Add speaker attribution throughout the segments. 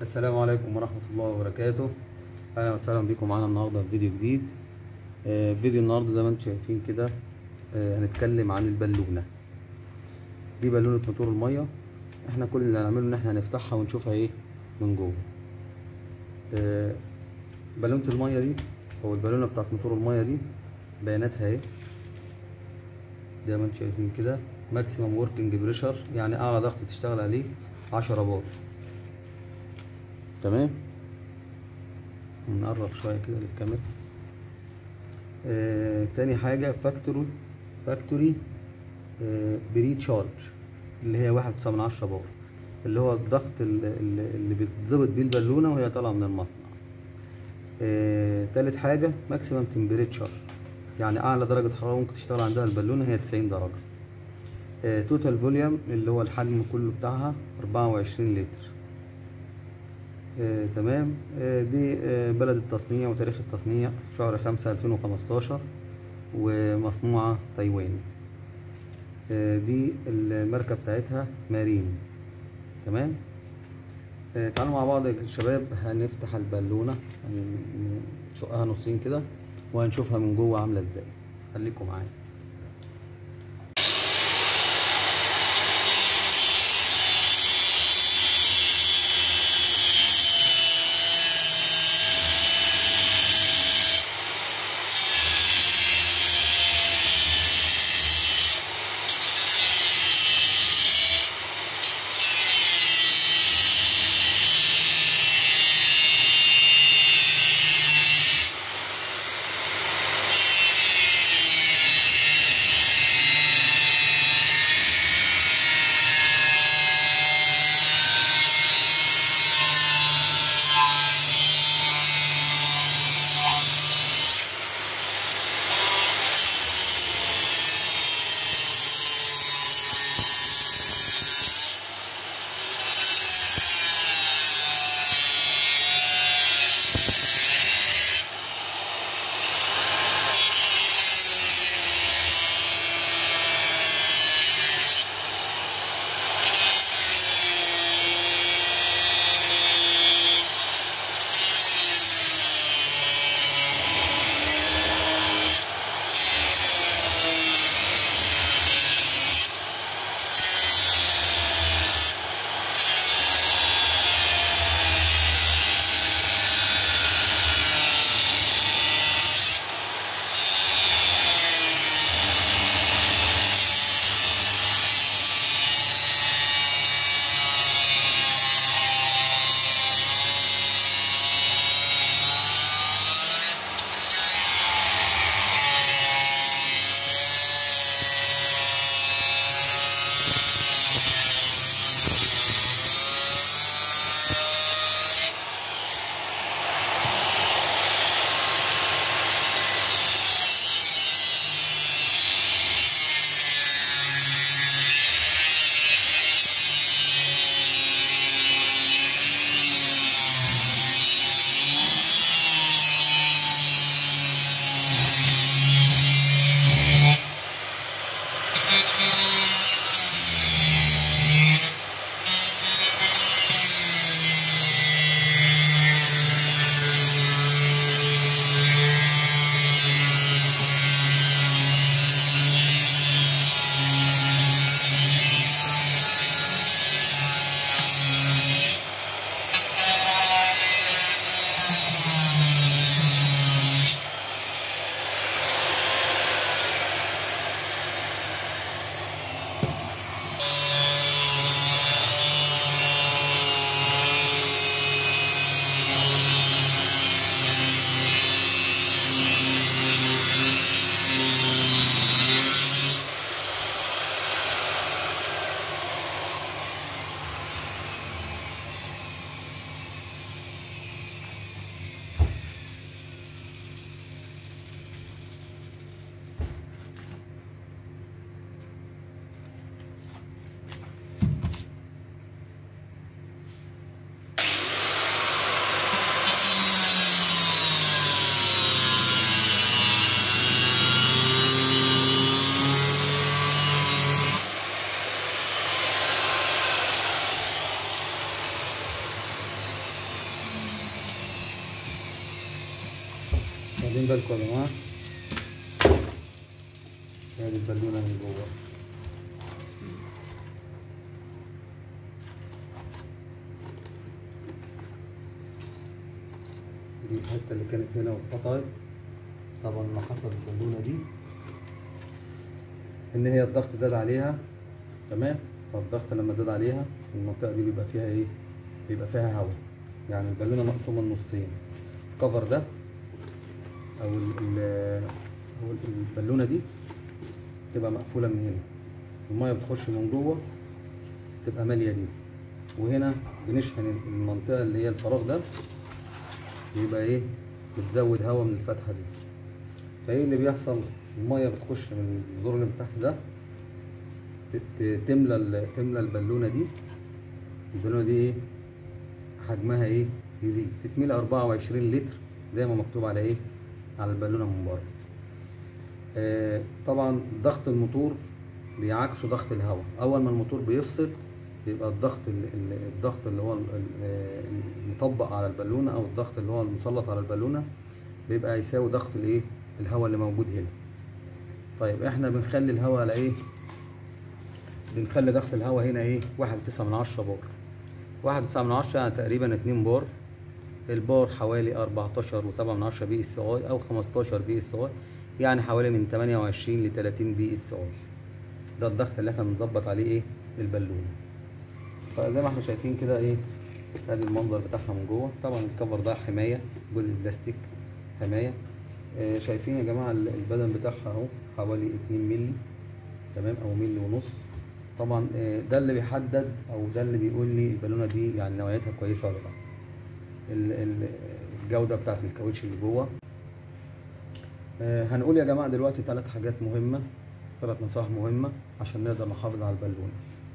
Speaker 1: السلام عليكم ورحمة الله وبركاته أهلا وسهلا بكم معانا النهاردة في فيديو جديد آه، فيديو النهاردة زي ما انتم شايفين كده آه، هنتكلم عن البالونة دي بالونة موتور المية احنا كل اللي هنعمله ان احنا هنفتحها ونشوفها ايه من جوه آه، بالونة المية دي او البالونة بتاعت موتور المية دي بياناتها ايه زي ما انتم شايفين كده ماكسيمم وركينج بريشر يعني اعلى ضغط تشتغل عليه 10 بار تمام نقرب شويه كده للكاميرا آه تاني حاجه فاكتوري فاكتوري آه بري تشارج اللي هي واحد تسعة من عشرة بار اللي هو الضغط اللي, اللي بيتظبط بيه البالونه وهي طالعه من المصنع آه تالت حاجه ماكسيمم تمبريتشر يعني اعلى درجه حراره ممكن تشتغل عندها البالونه هي 90 درجه آه توتال فوليوم اللي هو الحجم كله بتاعها 24 لتر آه، تمام آه، دي آه، بلد التصنيع وتاريخ التصنيع شهر خمسة ألفين وخمستاشر ومصنوعة تايوان آه، دي الماركة بتاعتها مارين تمام آه، تعالوا مع بعض يا شباب هنفتح البالونة هنشقها نصين كده وهنشوفها من جوه عاملة ازاي خليكم معايا واخدين بالكم يا جماعه ادي البالونه من جوه دي الحته اللي كانت هنا واتقطعت طبعا اللي حصل البالونه دي ان هي الضغط زاد عليها تمام فالضغط لما زاد عليها المنطقه دي بيبقى فيها ايه بيبقى فيها هواء يعني البالونه مقسومه نصين الكفر ده او ال- ال- أو البالونه دي تبقى مقفوله من هنا الميه بتخش من جوه تبقى ماليه دي وهنا بنشحن المنطقه اللي هي الفراغ ده يبقى ايه بتزود هواء من الفتحه دي فايه اللي بيحصل الميه بتخش من الزور اللي من تحت ده ت- ت- تملى ال- تملى البالونه دي البالونه دي ايه حجمها ايه يزيد تتملى 24 لتر زي ما مكتوب على ايه على البالونه من بره آه طبعا ضغط الموتور بيعكسه ضغط الهواء اول ما الموتور بيفصل بيبقى الضغط ال- ال- الضغط اللي هو ال- ال- المطبق على البالونه او الضغط اللي هو المسلط على البالونه بيبقى يساوي ضغط الايه الهواء اللي موجود هنا طيب احنا بنخلي الهواء على ايه بنخلي ضغط الهواء هنا ايه واحد تسعة من عشرة بار واحد تسعة من عشرة يعني تقريبا اتنين بار البار حوالي أربعتاشر وسبعة من عشرة بي اس اي أو خمستاشر بي اس اي يعني حوالي من تمانية وعشرين لتلاتين بي اس اي ده الضغط اللي احنا بنظبط عليه ايه البالونة فزي ما احنا شايفين كده ايه ادي المنظر بتاعها من جوه طبعا الكفر ده حماية جزء البلاستيك حماية آه، شايفين يا جماعة ال- البدن بتاعها اهو حوالي اتنين ملي تمام او ملي ونص طبعا آه، ده اللي بيحدد او ده اللي بيقول لي البالونه دي يعني نوعيتها كويسه ولا لا ال- ال- الجوده بتاعت الكاوتش اللي جوه آه، هنقول يا جماعه دلوقتي ثلاث حاجات مهمه ثلاث نصائح مهمه عشان نقدر نحافظ على البالونه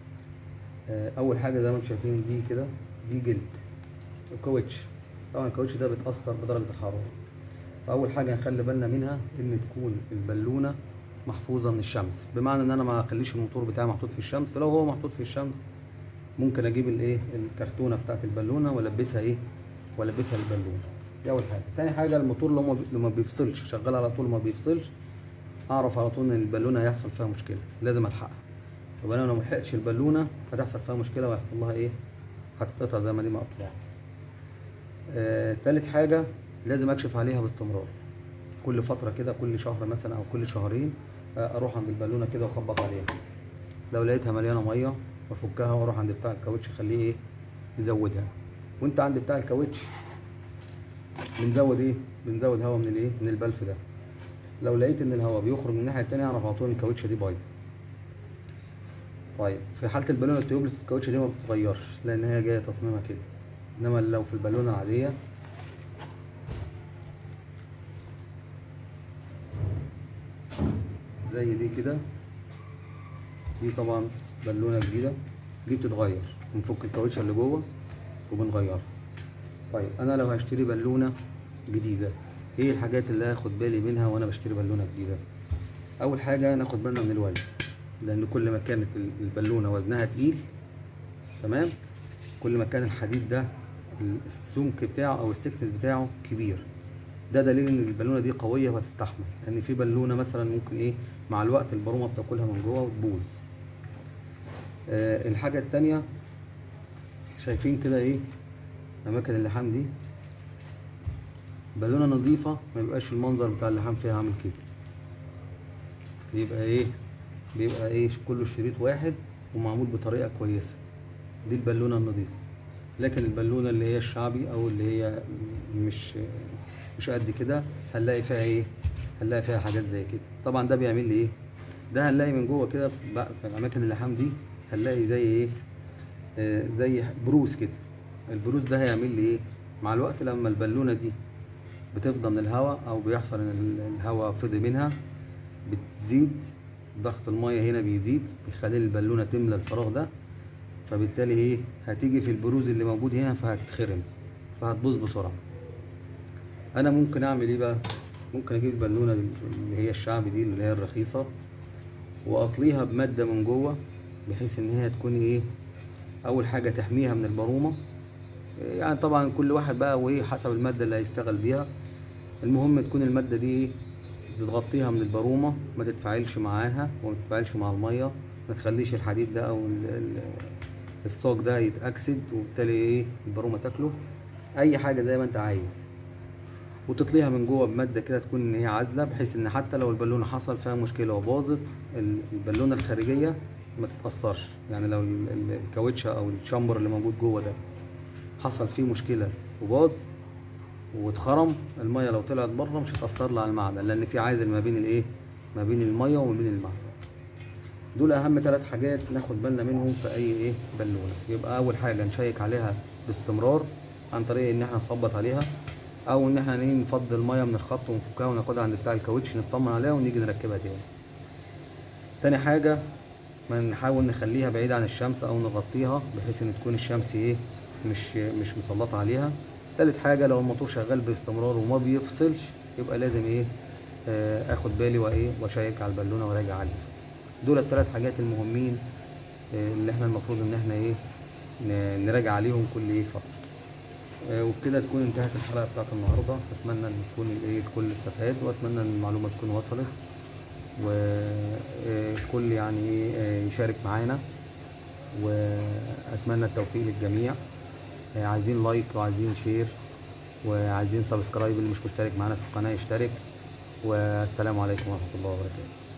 Speaker 1: آه، اول حاجه زي ما انتم شايفين دي كده دي جلد الكاوتش طبعا الكاوتش ده بيتاثر بدرجه الحراره فاول حاجه نخلي بالنا منها ان تكون البالونه محفوظه من الشمس بمعنى ان انا ما اخليش الموتور بتاعي محطوط في الشمس لو هو محطوط في الشمس ممكن اجيب الايه الكرتونه بتاعت البالونه والبسها ايه والبسها البالونه دي اول حاجه تاني حاجه الموتور لو ما بي- لو ما بيفصلش شغال على طول ما بيفصلش اعرف على طول ان البالونه هيحصل فيها مشكله لازم الحقها طب انا لو ما لحقتش البالونه هتحصل فيها مشكله ويحصل لها ايه هتتقطع زي ما دي مقطوعه آه، تالت حاجة لازم أكشف عليها باستمرار كل فترة كده كل شهر مثلا أو كل شهرين آه، أروح عند البالونة كده وأخبط عليها لو لقيتها مليانة مية وأفكها وأروح عند بتاع الكاوتش أخليه إيه يزودها وأنت عند بتاع الكاوتش بنزود إيه بنزود هواء من الإيه من البلف ده لو لقيت إن الهواء بيخرج من الناحية التانية أعرف على طول إن الكاوتشة دي بايظة طيب في حالة البالونة التيوبلت الكاوتش دي ما بتتغيرش لأن هي جاية تصميمها كده انما لو في البالونه العاديه زي دي كده دي طبعا بالونه جديده دي بتتغير بنفك الكاوتش اللي جوه وبنغيرها طيب انا لو هشتري بالونه جديده ايه الحاجات اللي هاخد بالي منها وانا بشتري بالونه جديده اول حاجه ناخد بالنا من الوزن لان كل ما كانت البالونه وزنها تقيل تمام كل ما كان الحديد ده السمك بتاعه او السكنس بتاعه كبير ده دليل ان البالونه دي قويه وهتستحمل لان في بالونه مثلا ممكن ايه مع الوقت البرومه بتاكلها من جوه وتبوظ آه الحاجه التانية شايفين كده ايه اماكن اللحام دي بالونه نظيفه ما يبقاش المنظر بتاع اللحام فيها عامل كده بيبقى ايه بيبقى ايه كله شريط واحد ومعمول بطريقه كويسه دي البالونه النظيفه لكن البالونه اللي هي الشعبي او اللي هي مش مش قد كده هنلاقي فيها ايه هنلاقي فيها حاجات زي كده طبعا ده بيعمل لي ايه ده هنلاقي من جوه كده في بقى- في اماكن اللحام دي هنلاقي زي ايه آه زي بروز كده البروز ده هيعمل لي ايه مع الوقت لما البالونه دي بتفضى من الهواء او بيحصل ان ال- الهواء فضي منها بتزيد ضغط الميه هنا بيزيد بيخلي البالونه تملى الفراغ ده فبالتالي ايه هتيجي في البروز اللي موجود هنا فهتتخرم فهتبوظ بسرعه انا ممكن اعمل ايه بقى ممكن اجيب البالونه اللي هي الشعبي دي اللي هي الرخيصه واطليها بماده من جوه بحيث ان هي تكون ايه اول حاجه تحميها من البرومه يعني طبعا كل واحد بقى وايه حسب الماده اللي هيشتغل بيها المهم تكون المادة دي ايه بتغطيها من البرومة ما تتفاعلش معاها وما تتفاعلش مع المية ما تخليش الحديد ده او ال- ال- الصاج ده يتأكسد وبالتالي ايه البرومة تاكله اي حاجة زي ما انت عايز وتطليها من جوه بمادة كده تكون ان هي عازلة بحيث ان حتى لو البالونة حصل فيها مشكلة وباظت ال- البالونة الخارجية ما تتأثرش يعني لو ال- ال- الكاوتشة او الشامبر اللي موجود جوه ده حصل فيه مشكلة وباظ واتخرم المية لو طلعت بره مش هتأثر له على المعدن لأن في عازل ما بين الإيه؟ ما بين المية وما بين المعدن. دول أهم ثلاث حاجات ناخد بالنا منهم في أي إيه؟ بالونة. يبقى أول حاجة نشيك عليها باستمرار عن طريق إن إحنا نخبط عليها أو إن إحنا إيه نفضي المية من الخط ونفكها وناخدها عند بتاع الكاوتش نطمن عليها ونيجي نركبها تاني. تاني حاجة ما نحاول نخليها بعيدة عن الشمس أو نغطيها بحيث إن تكون الشمس إيه مش مش مسلطة عليها. تالت حاجة لو الموتور شغال باستمرار وما بيفصلش يبقى لازم إيه آه، آخد بالي وإيه وأشيك على البالونة وأراجع عليها. دول التلات حاجات المهمين آه، اللي إحنا المفروض إن إحنا إيه ن- نراجع عليهم كل إيه فترة. آه، وبكده تكون انتهت الحلقة بتاعت النهاردة أتمنى إن تكون الإيه الكل استفاد وأتمنى إن المعلومة تكون وصلت والكل يعني إيه آه، يشارك معانا وأتمنى التوفيق للجميع آه، عايزين لايك وعايزين شير وعايزين سبسكرايب اللي مش مشترك معانا في القناة يشترك والسلام عليكم ورحمة الله وبركاته